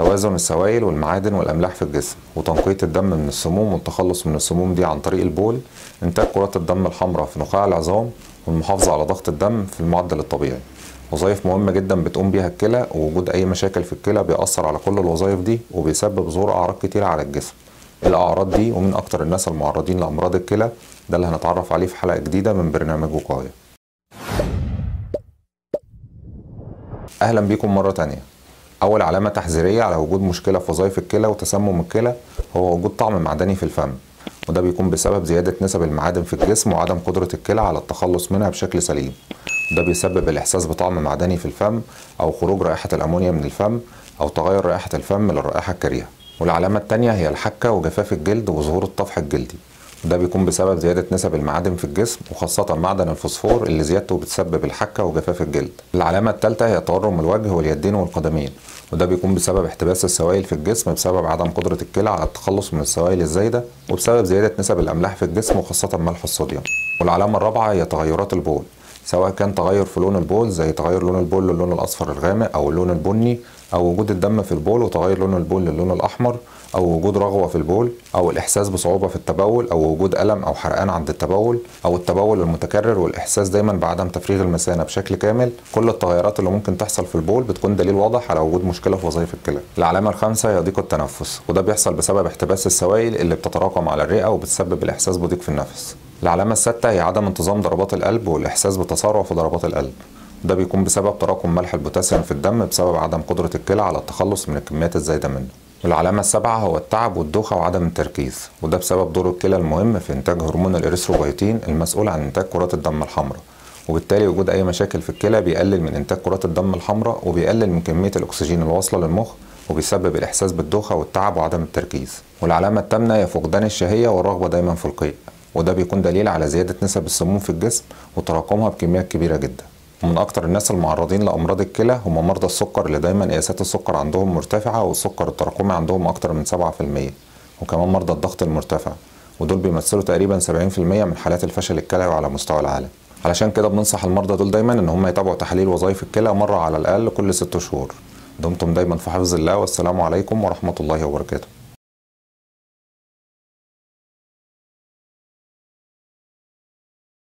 توازن السوائل والمعادن والاملاح في الجسم وتنقيه الدم من السموم والتخلص من السموم دي عن طريق البول انتاج كرات الدم الحمراء في نخاع العظام والمحافظه على ضغط الدم في المعدل الطبيعي وظائف مهمه جدا بتقوم بيها الكلى ووجود اي مشاكل في الكلى بيأثر على كل الوظائف دي وبيسبب ظهور اعراض كتيره على الجسم الاعراض دي ومن اكتر الناس المعرضين لامراض الكلى ده اللي هنتعرف عليه في حلقه جديده من برنامج وقايه اهلا بيكم مره تانية اول علامه تحذيريه على وجود مشكله في وظائف الكلى وتسمم الكلى هو وجود طعم معدني في الفم وده بيكون بسبب زياده نسب المعادن في الجسم وعدم قدره الكلى على التخلص منها بشكل سليم ده بيسبب الاحساس بطعم معدني في الفم او خروج رائحه الامونيا من الفم او تغير رائحه الفم للرائحه الكريهه والعلامه الثانيه هي الحكه وجفاف الجلد وظهور الطفح الجلدي وده بيكون بسبب زيادة نسب المعادن في الجسم وخاصة معدن الفوسفور اللي زيادته بتسبب الحكة وجفاف الجلد. العلامة الثالثة هي تورم الوجه واليدين والقدمين وده بيكون بسبب احتباس السوائل في الجسم بسبب عدم قدرة الكلى على التخلص من السوائل الزايدة وبسبب زيادة نسب الأملاح في الجسم وخاصة ملح الصوديوم. والعلامة الرابعة هي تغيرات البول سواء كان تغير في لون البول زي تغير لون البول للون الأصفر الغامق أو اللون البني أو وجود الدم في البول وتغير لون البول للون الأحمر او وجود رغوه في البول او الاحساس بصعوبه في التبول او وجود الم او حرقان عند التبول او التبول المتكرر والاحساس دايما بعدم تفريغ المثانه بشكل كامل كل التغيرات اللي ممكن تحصل في البول بتكون دليل واضح على وجود مشكله في وظائف الكلى العلامه الخامسه هي ضيق التنفس وده بيحصل بسبب احتباس السوائل اللي بتتراكم على الرئه وبتسبب الاحساس بضيق في النفس العلامه السادسه هي عدم انتظام ضربات القلب والاحساس بتسارع في ضربات القلب ده بيكون بسبب تراكم ملح البوتاسيوم في الدم بسبب عدم قدرة الكلى على التخلص من الكميات الزايدة منه والعلامة السابعة هو التعب والدوخة وعدم التركيز وده بسبب دور الكلى المهم في إنتاج هرمون الإريثروبيتين المسؤول عن إنتاج كرات الدم الحمراء وبالتالي وجود أي مشاكل في الكلى بيقلل من إنتاج كرات الدم الحمراء وبيقلل من كمية الأكسجين الواصلة للمخ وبيسبب الإحساس بالدوخة والتعب وعدم التركيز والعلامة الثامنة هي فقدان الشهية والرغبة دايما في القيء وده بيكون دليل على زيادة نسب السموم في الجسم وتراكمها بكميات كبيرة جدا ومن اكتر الناس المعرضين لامراض الكلى هم مرضى السكر اللي دايما قياسات السكر عندهم مرتفعه والسكر التراكمي عندهم اكتر من 7% وكمان مرضى الضغط المرتفع ودول بيمثلوا تقريبا 70% من حالات الفشل الكلوي على مستوى العالم علشان كده بننصح المرضى دول دايما ان هم يتابعوا تحاليل وظائف الكلى مره على الاقل كل ست شهور دمتم دايما في حفظ الله والسلام عليكم ورحمه الله وبركاته